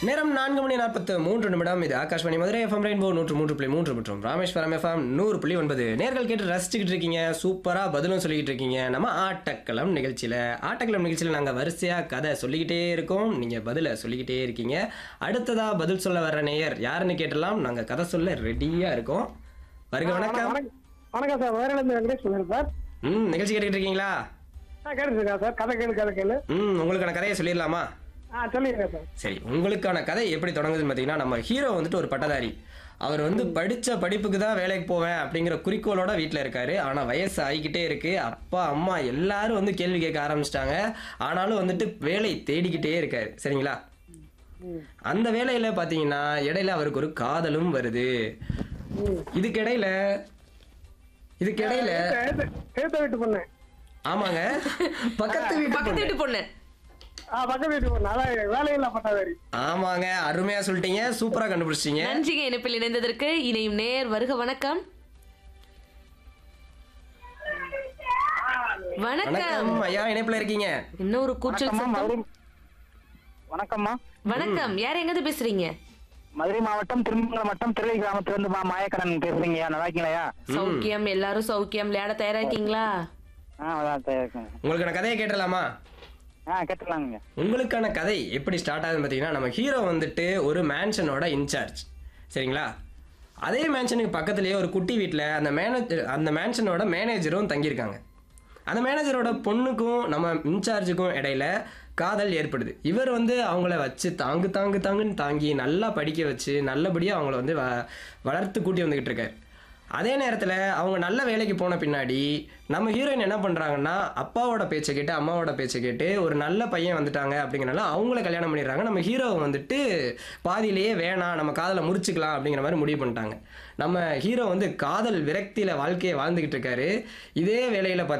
நேரம் நான்கு மணி நாற்பத்து மூன்று நிமிடம் இது ஆகாஷ்வாணி மதுரை எஃப்எம் ரெயின்போ நூற்று மூன்று புள்ளி மூன்று மற்றும் ராமேஸ்வரம் எஃப்எம் நூறு புள்ளி ஒன்பது நேர்கள் கேட்டு ரசிச்சுக்கிட்டு இருக்கீங்க சூப்பராக பதிலும் சொல்லிக்கிட்டு இருக்கீங்க நம்ம ஆட்டக்களம் நிகழ்ச்சியில் ஆட்டக்களம் நிகழ்ச்சியில் நாங்கள் வரிசையாக கதை சொல்லிக்கிட்டே இருக்கோம் நீங்கள் பதிலை சொல்லிக்கிட்டே இருக்கீங்க அடுத்ததாக பதில் சொல்ல வர்ற நேயர் யாருன்னு கேட்டலாம் நாங்கள் கதை சொல்ல ரெடியாக இருக்கோம் வருக வணக்கம் வணக்கம் வணக்கம் சார் வேறிலிருந்து வெங்கடேஷ் சொல்லுறேன் சார் ம் நிகழ்ச்சி கேட்டுக்கிட்டு இருக்கீங்களா ஆ கேட்டுருக்கேன் சார் கதை கேளு கதை கேளு ம் உங்களுக்கான கதையை சொல்லிடலாமா ஆ சொல்லிடுறேன் சார் சரி உங்களுக்கான கதை எப்படி தொடங்குதுன்னு பார்த்தீங்கன்னா நம்ம ஹீரோ வந்துட்டு ஒரு பட்டதாரி அவர் வந்து படித்த படிப்புக்கு தான் வேலைக்கு போவேன் அப்படிங்கிற குறிக்கோளோட வீட்டில் இருக்காரு ஆனால் வயசு ஆகிக்கிட்டே இருக்கு அப்பா அம்மா எல்லாரும் வந்து கேள்வி கேட்க ஆரம்பிச்சிட்டாங்க ஆனாலும் வந்துட்டு வேலை தேடிக்கிட்டே இருக்காரு சரிங்களா அந்த வேலையில பார்த்தீங்கன்னா இடையில அவருக்கு ஒரு காதலும் வருது இதுக்கிடையில இதுக்கிடையில எழுத்த வீட்டு பொண்ணு ஆமாங்க பக்கத்து வீட்டு பக்கத்து பொண்ணு. வீட்டு பொண்ணு ஆ பக்கத்து வீட்டு பொண்ணு அதான் வேலையில்லா பட்டாதாரி ஆமாங்க அருமையா சொல்லிட்டீங்க சூப்பரா கண்டுபிடிச்சிட்டீங்க நன்றிங்க இணைப்பில் இணைந்ததற்கு இணையும் நேர் வருக வணக்கம் வணக்கம் வணக்கம் ஐயா இணைப்புல இருக்கீங்க இன்னொரு கூச்சல் வணக்கம்மா சத்தம் மதுரை வணக்கம்மா வணக்கம் யார் எங்கிருந்து பேசுறீங்க மதுரை மாவட்டம் திருமங்கலம் வட்டம் திருவை கிராமத்துல இருந்து மா மாயக்கடன் பேசுறீங்க நல்லா இருக்கீங்களா சௌக்கியம் எல்லாரும் சௌக்கியம் விளையாட தயாரா இருக்கீங்களா ஆ அதான் தயாரா இருக்கேங்க உங்களுக்கான கதையை கேட்டலாமா ஆ கேட்டுலாங்க உங்களுக்கான கதை எப்படி ஸ்டார்ட் ஆகுதுன்னு பார்த்தீங்கன்னா நம்ம ஹீரோ வந்துட்டு ஒரு மேன்ஷனோட இன்சார்ஜ் சரிங்களா அதே மேன்ஷனுக்கு பக்கத்துலேயே ஒரு குட்டி வீட்டில் அந்த மேனேஜர் அந்த மேன்ஷனோட மேனேஜரும் தங்கியிருக்காங்க அந்த மேனேஜரோட பொண்ணுக்கும் நம்ம இன்சார்ஜுக்கும் இடையில காதல் ஏற்படுது இவர் வந்து அவங்கள வச்சு தாங்கு தாங்கு தாங்குன்னு தாங்கி நல்லா படிக்க வச்சு நல்லபடியாக அவங்கள வந்து வ வளர்த்து கூட்டி வந்துக்கிட்டு இருக்காரு அதே நேரத்தில் அவங்க நல்ல வேலைக்கு போன பின்னாடி நம்ம ஹீரோயின் என்ன பண்ணுறாங்கன்னா அப்பாவோட பேச்சை கேட்டு அம்மாவோட பேச்சை கேட்டு ஒரு நல்ல பையன் வந்துட்டாங்க அப்படிங்கிறனால அவங்கள கல்யாணம் பண்ணிடுறாங்க நம்ம ஹீரோவை வந்துட்டு பாதியிலேயே வேணாம் நம்ம காதலை முறிச்சுக்கலாம் அப்படிங்கிற மாதிரி முடிவு பண்ணிட்டாங்க நம்ம ஹீரோ வந்து காதல் விரக்தியில் வாழ்க்கையை வாழ்ந்துக்கிட்டு இருக்காரு இதே வேலையில்